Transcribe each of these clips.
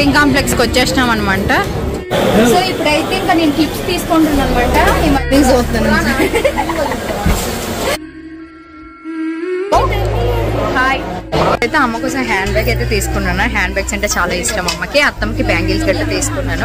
Shopping complex కి వచ్చేసినాం అనమాట సో ఇప్పుడైతే ఇంకా నేను క్లిప్స్ తీసుకుంటున్నాను అనమాట ఈ మధ్య చూస్తున్నాను హాయ్ అయితే అమ్మ కోసం హ్యాండ్ బ్యాగ్ అయితే తీసుకున్నాను హ్యాండ్ బ్యాగ్స్ అంటే చాలా ఇష్టం అమ్మకి అత్తమ్మకి బ్యాంగిల్స్ గట్రా తీసుకున్నాను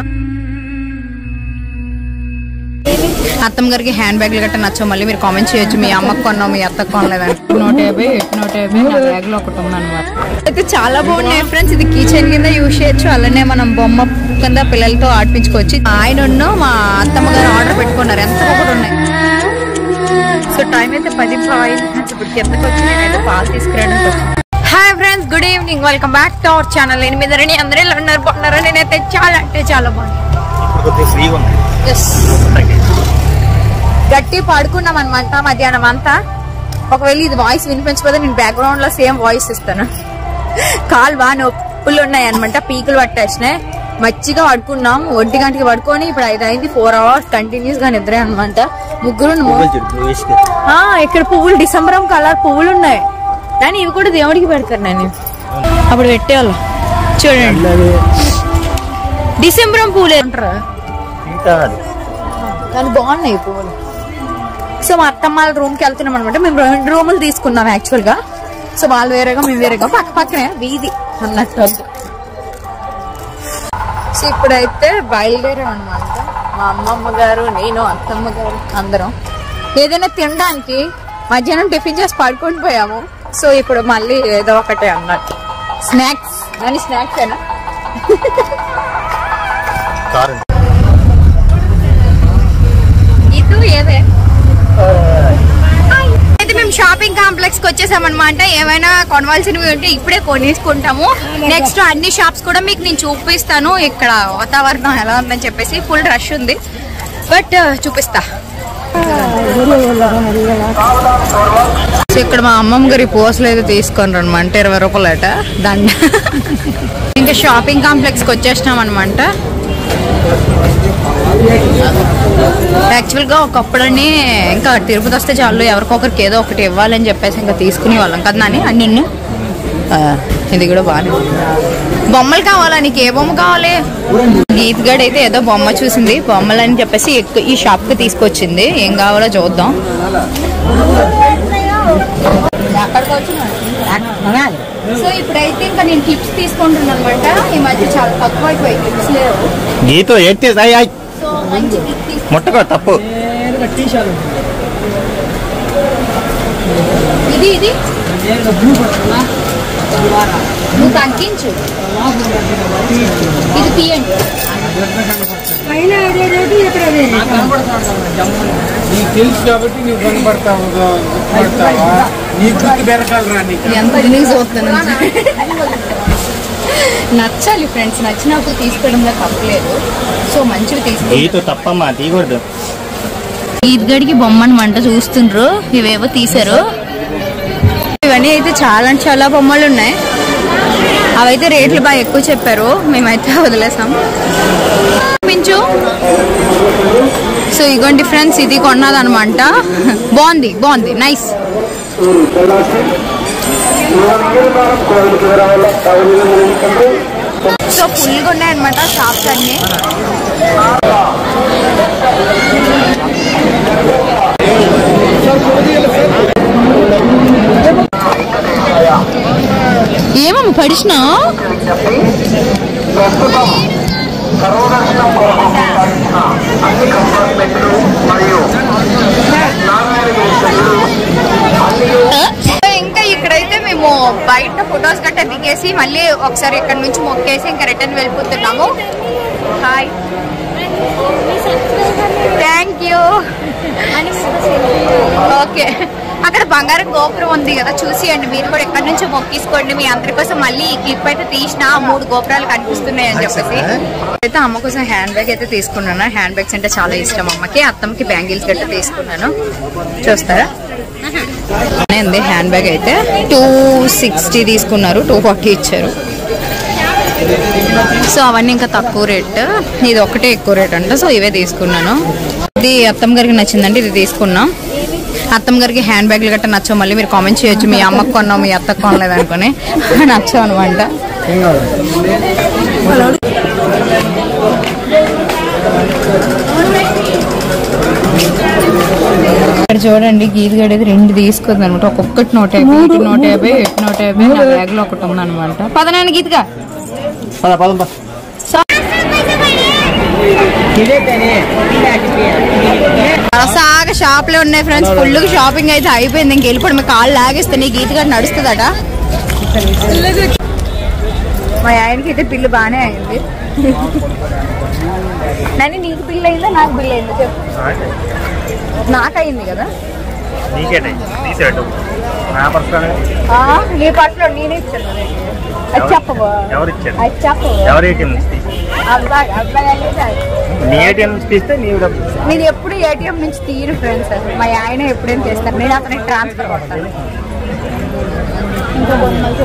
అత్తమ్మ గారికి హ్యాండ్ బ్యాగ్లు గట్రా నచ్చవు మళ్ళీ మీరు కామెంట్ చేయొచ్చు మీ అమ్మకు కొన్నావు మీ అత్తకు కొనలేదని నూట యాభై నూట యాభై నా బ్యాగ్ లో ఒకటి ఉందన్నమాట అయితే చాలా బాగున్నాయి ఫ్రెండ్స్ ఇది కిచెన్ కింద యూజ్ చేయొచ్చు అలానే మనం బొమ్మ కింద పిల్లలతో ఆడిపించుకోవచ్చు ఆయన ఉన్ను మా అత్తమ్మ గారు ఆర్డర్ పెట్టుకున్నారు ఎంత ఒకటి ఉన్నాయి సో టైం అయితే పది పాయింట్ ఇప్పుడు కిందకి వచ్చి నేనైతే పాలు తీసుకురావడానికి వచ్చాను hi friends good evening welcome back to our channel ఎనిమిది అందరూ ఇలా ఉన్నారు బాగున్నారు నేనైతే చాలా అంటే చాలా బాగున్నాను కొద్దిగా ఫ్రీగా ఉంది గట్టి పడుకున్నాం అనమాట మధ్యాహ్నం అంతా ఒకవేళ ఇది వాయిస్ వినిపించకపోతే నేను బ్యాక్గ్రౌండ్ లో సేమ్ వాయిస్ ఇస్తాను కాలు బాగా నొప్పులు ఉన్నాయి అనమాట పీకులు పట్టేసినాయి మచ్చిగా పడుకున్నాం ఒంటి గంటకి పడుకొని ఇప్పుడు ఐదు అయింది ఫోర్ అవర్స్ కంటిన్యూస్ గా నిద్ర అనమాట ముగ్గురు ఆ, ఇక్కడ పువ్వులు డిసెంబరం కలర్ పువ్వులు ఉన్నాయి కానీ ఇవి కూడా దేవుడికి పెడతారు నేను అప్పుడు పెట్టేవాళ్ళం చూడండి డిసెంబరం పువ్వులు అంటారు ఇంకా అది కానీ బాగున్నాయి ఈ పువ్వులు సో మా అత్తమ్మ వాళ్ళ రూమ్ కి వెళ్తున్నాం అనమాట మేము రెండు రూములు తీసుకున్నాం యాక్చువల్ గా సో వాళ్ళు వేరేగా మేము వేరేగా పక్క పక్కనే వీధి అన్నట్టు వద్దు. సో ఇప్పుడైతే బయలుదేరాం అనమాట మా అమ్మమ్మ గారు నేను అత్తమ్మ గారు అందరం ఏదైనా తినడానికి మధ్యాహ్నం టిఫిన్ చేసి పడుకొని పోయాము సో ఇప్పుడు మళ్ళీ ఏదో ఒకటే అన్నట్టు స్నాక్స్ అని స్నాక్స్ ఏనా కారు ఇది ఏదే అయితే మేము షాపింగ్ కాంప్లెక్స్ కి వచ్చేసామన్నమాట ఏమైనా కొనవలసినవి ఉంటే ఇప్పుడే కొనేసుకుంటాము నెక్స్ట్ అన్ని షాప్స్ కూడా మీకు నేను చూపిస్తాను ఇక్కడ వాతావరణం ఎలా ఉందని చెప్పేసి ఫుల్ రష్ ఉంది బట్ చూపిస్తా సో ఇక్కడ మా అమ్మమ్మ గారి పోస్టులు అయితే తీసుకొని అనమాట ఇరవై రూపాయలట దండ ఇంకా షాపింగ్ కాంప్లెక్స్ కి వచ్చేసినాం అనమాట యాక్చువల్ గా ఒకప్పుడని ఇంకా తిరుపతి వస్తే చాలు ఎవరికొకరికి ఏదో ఒకటి ఇవ్వాలని చెప్పేసి ఇంకా తీసుకునే వాళ్ళం కదా నాని అన్ని ఇది కూడా బాగానే ఉంది. బొమ్మలు కావాలా నీకు ఏ బొమ్మ కావాలి గీత్ గడ్ అయితే ఏదో బొమ్మ చూసింది బొమ్మలు అని చెప్పేసి ఎక్కు- ఈ షాప్ కి తీసుకొచ్చింది ఏం కావాలో చూద్దాం సో ఇప్పుడైతే ఇంకా నేను టిప్స్ తీసుకుంటున్నాను అనమాట ఈ మధ్య చాలా తక్కువ అయిపోయి టిప్స్ లేవు గీతో ఎత్తే అయ్యి అయ్యి సో మంచి టిప్ తీసుకుంటాను ముట్టకో తప్పు ఇది ఇది నువ్వు తగ్గించు ఇది తీయండి నీకు తెలుసు కాబట్టి నువ్వు కనబడతావు పడతావా నీ గుర్తు బెరకాలరా నీకు ఎంత రిలీజ్ అవుతుంది నచ్చాలి ఫ్రెండ్స్ నచ్చినప్పుడు తీసుకోవడంలో తప్పలేదు సో మంచివి తీసుకో గీతో తప్పమ్మా తీయకూడదు ఈద్గడికి బొమ్మను మంట చూస్తుండ్రు ఇవేవో తీసారు ఇవన్నీ అయితే చాలా అంటే చాలా బొమ్మలు ఉన్నాయి అవైతే రేట్లు బాగా ఎక్కువ చెప్పారు మేమైతే వదిలేసాం చూపించు సో ఇగోండి ఫ్రెండ్స్ ఇది కొన్నదనమాట బాగుంది బాగుంది నైస్ సో ఫుల్గా ఉన్నాయన్నమాట షాప్స్ అన్నీ ఏమమ్మ పడిచినా ఇంకా ఇక్కడైతే మేము బయట ఫొటోస్ గట్రా దిగేసి మళ్ళీ ఒకసారి ఇక్కడ నుంచి మొక్కేసి ఇంకా రిటర్న్ వెళ్ళిపోతున్నాము హాయ్ థ్యాంక్ యూ ఓకే అక్కడ బంగారం గోపురం ఉంది కదా చూసియండి మీరు కూడా ఎక్కడి నుంచో మొక్కేసుకోండి మీ అందరి కోసం మళ్ళీ ఈ క్లిప్ అయితే తీసిన ఆ మూడు గోపురాలు కనిపిస్తున్నాయి అని చెప్పేసి అయితే అమ్మ కోసం హ్యాండ్ బ్యాగ్ అయితే తీసుకున్నాను హ్యాండ్ బ్యాగ్స్ అంటే చాలా ఇష్టం అమ్మకి అత్తమ్మకి బ్యాంగిల్స్ గట్రా తీసుకున్నాను చూస్తారా ఉంది హ్యాండ్ బ్యాగ్ అయితే టూ సిక్స్టీ తీసుకున్నారు టూ ఫార్టీ ఇచ్చారు సో అవన్నీ ఇంకా తక్కువ రేట్ ఇది ఒకటే ఎక్కువ రేట్ అంట సో ఇవే తీసుకున్నాను ఇది అత్తమ్మ గారికి నచ్చిందంటే ఇది తీసుకున్నాం అత్తమ్మ గారికి హ్యాండ్ బ్యాగ్లు గట్రా నచ్చవు మళ్ళీ మీరు కామెంట్ చేయొచ్చు మీ అమ్మకు కొన్నావు మీ అత్తకు కొనలేదు అనుకుని నచ్చవు అనమాట ఇక్కడ చూడండి గీత గడేది రెండు తీసుకుంది అనమాట ఒక్కొక్కటి నూట యాభై ఇటు నూట యాభై ఇటు నూట యాభై నా బ్యాగ్ లో ఒకటి ఉందన్నమాట పదనాన్న గీతగా పద పదం పద సాగా షాప్ లో ఉన్నాయి ఫ్రెండ్స్ ఫుల్ షాపింగ్ అయితే అయిపోయింది ఇంక వెళ్ళిపోయి మీ కాళ్ళు లాగేస్తే నీ గీత గడ నడుస్తుందట మా ఆయనకి అయితే బిల్లు బాగానే అయింది నన్ను నీకు బిల్లు అయిందా నాకు బిల్లు అయిందా చెప్పు నాకు అయింది కదా నీకేనే తీసేటు నా పర్సనల్ ఆ, నీ పట్ల నేనే ఇచ్చాను అది చెప్పవు ఎవరు ఇచ్చారు అది చెప్పవు ఎవరి ఏటీఎం నుంచి తీసి అబ్బాయి అబ్బాయి అనేది అది. నీ ఏటీఎం నుంచి తీస్తే నీవు డబ్బు నేను ఎప్పుడు ఏటీఎం నుంచి తీరు ఫ్రెండ్స్ అసలు మా ఆయన ఎప్పుడేం చేస్తారు నేను అతనికి ట్రాన్స్ఫర్ కొడతాను ఇంకా బొమ్మలు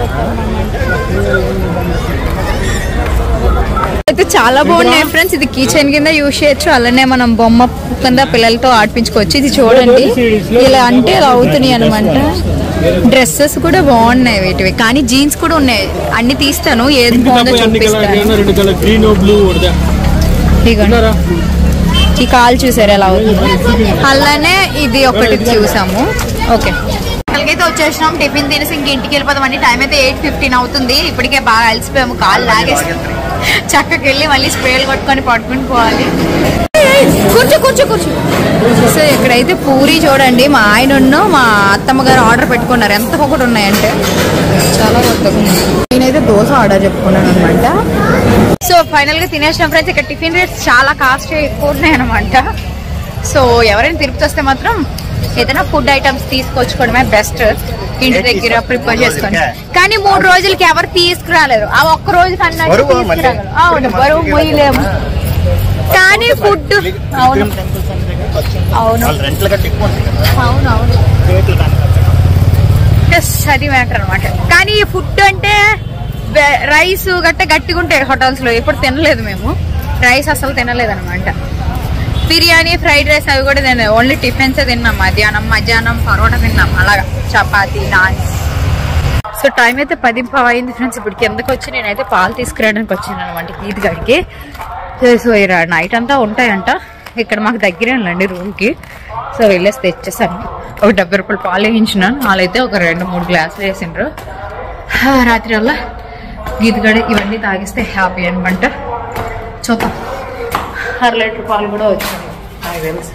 అయితే చాలా బాగున్నాయి ఫ్రెండ్స్ ఇది కిచెన్ కింద యూజ్ చేయొచ్చు అలానే మనం బొమ్మ కింద పిల్లలతో ఆడిపించుకోవచ్చు ఇది చూడండి ఇలా అంటే ఇలా అవుతున్నాయి అనమాట డ్రెస్సెస్ కూడా బాగున్నాయి వీటివి కానీ జీన్స్ కూడా ఉన్నాయి అన్ని తీస్తాను ఏది బాగుందో చూపిస్తాను రెండు కలర్ గ్రీన్ బ్లూ ఇదిగోండి. ఈ కాల్ చూసారు ఎలా అవుతుంది అలానే ఇది ఒకటి చూసాము ఓకే అయితే వచ్చేసినాం టిఫిన్ తినేసి ఇంక ఇంటికి వెళ్ళిపోతాం అండి టైం అయితే ఎయిట్ ఫిఫ్టీన్ అవుతుంది ఇప్పటికే బాగా అలసిపోయాము కాళ్ళు లాగేసి చక్కకి వెళ్ళి మళ్ళీ స్ప్రేలు కొట్టుకొని పట్టుకుని పోవాలి కూర్చో కూర్చో కూర్చో సో ఇక్కడైతే పూరి చూడండి మా ఆయన మా అత్తమ్మ గారు ఆర్డర్ పెట్టుకున్నారు ఎంత ఒకటి ఉన్నాయంటే చాలా కొత్తగా ఉంది నేనైతే దోశ ఆర్డర్ చెప్పుకున్నాను అనమాట సో ఫైనల్ గా తినేసిన ఫ్రెండ్స్ ఇక్కడ టిఫిన్ రేట్స్ చాలా కాస్ట్ ఎక్కువ ఉన్నాయి అనమాట సో ఎవరైనా తిరుపతి వస్తే మాత్రం ఏదైనా ఫుడ్ ఐటమ్స్ తీసుకొచ్చుకోవడమే బెస్ట్ ఇంటి దగ్గర ప్రిపేర్ చేసుకొని కానీ మూడు రోజులకి ఎవరు తీసుకురాలేరు ఆ ఒక్క రోజు కన్నా బరువు మళ్ళీ. తీసుకురాగలరు అవును బరువు మొయ్యలేము కానీ ఫుడ్ అవును అవును వాళ్ళు రెంట్లు కట్టి ఎక్కువ ఉంటుంది కదా అవును అవును రేట్లు దానికి ఎస్ అది మ్యాటర్ అనమాట కానీ ఈ ఫుడ్ అంటే రైస్ గట్ట గట్టిగా ఉంటాయి హోటల్స్ లో ఎప్పుడు తినలేదు మేము రైస్ అసలు తినలేదు అనమాట బిర్యానీ ఫ్రైడ్ రైస్ అవి కూడా తినలేదు ఓన్లీ టిఫిన్స్ తిన్నాం మధ్యాహ్నం మధ్యాహ్నం పరోటా తిన్నాం అలాగా చపాతీ నాన్ సో టైం అయితే పది పావు అయింది ఫ్రెండ్స్ ఇప్పుడు కిందకి వచ్చి నేనైతే పాలు తీసుకురావడానికి వచ్చాను అనమాట ఈద్ గడికి సో నైట్ అంతా ఉంటాయంట ఇక్కడ మాకు దగ్గరే ఉందండి రూమ్ కి సో వెళ్ళేసి తెచ్చేసాను ఒక డెబ్బై రూపాయలు పాలు వేయించినాను వాళ్ళైతే ఒక రెండు మూడు గ్లాసులు వేసిండ్రు హా, రాత్రి వల్ల గీతగడ ఇవన్నీ తాగిస్తే హ్యాపీ అనమాట చూద్దాం అర లీటర్ పాలు కూడా వచ్చాయి నాకు తెలుసు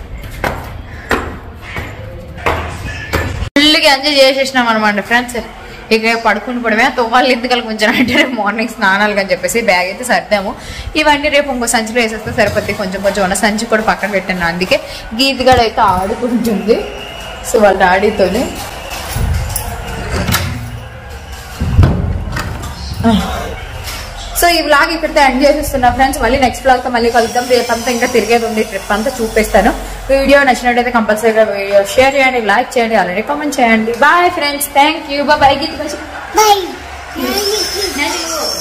ఫుల్గా ఎంజాయ్ చేసేసినాం అనమాట ఫ్రెండ్స్ ఇక పడుకుని పడమే తువ్వాలి ఎందుకలు కొంచెం అంటే రేపు మార్నింగ్ స్నానాలు అని చెప్పేసి బ్యాగ్ అయితే సర్దాము ఇవన్నీ రేపు ఇంకో సంచిలో వేసేస్తే సరిపోద్ది కొంచెం కొంచెం ఉన్న సంచి కూడా పక్కన పెట్టాను అందుకే గీతగడ అయితే ఆడుకుంటుంది సో వాళ్ళ డాడీతోనే సో ఈ బ్లాగ్ ఇక్కడితో ఎండ్ చేసేస్తున్నా ఫ్రెండ్స్ మళ్ళీ నెక్స్ట్ బ్లాగ్ తో మళ్ళీ కలుద్దాం రేపంతా ఇంకా తిరిగేది ఉంది ట్రిప్ అంతా చూపిస్తాను వీడియో నచ్చినట్టయితే కంపల్సరీగా వీడియో షేర్ చేయండి లైక్ చేయండి అలానే కామెంట్ చేయండి bye friends thank you bye Geeta Bye.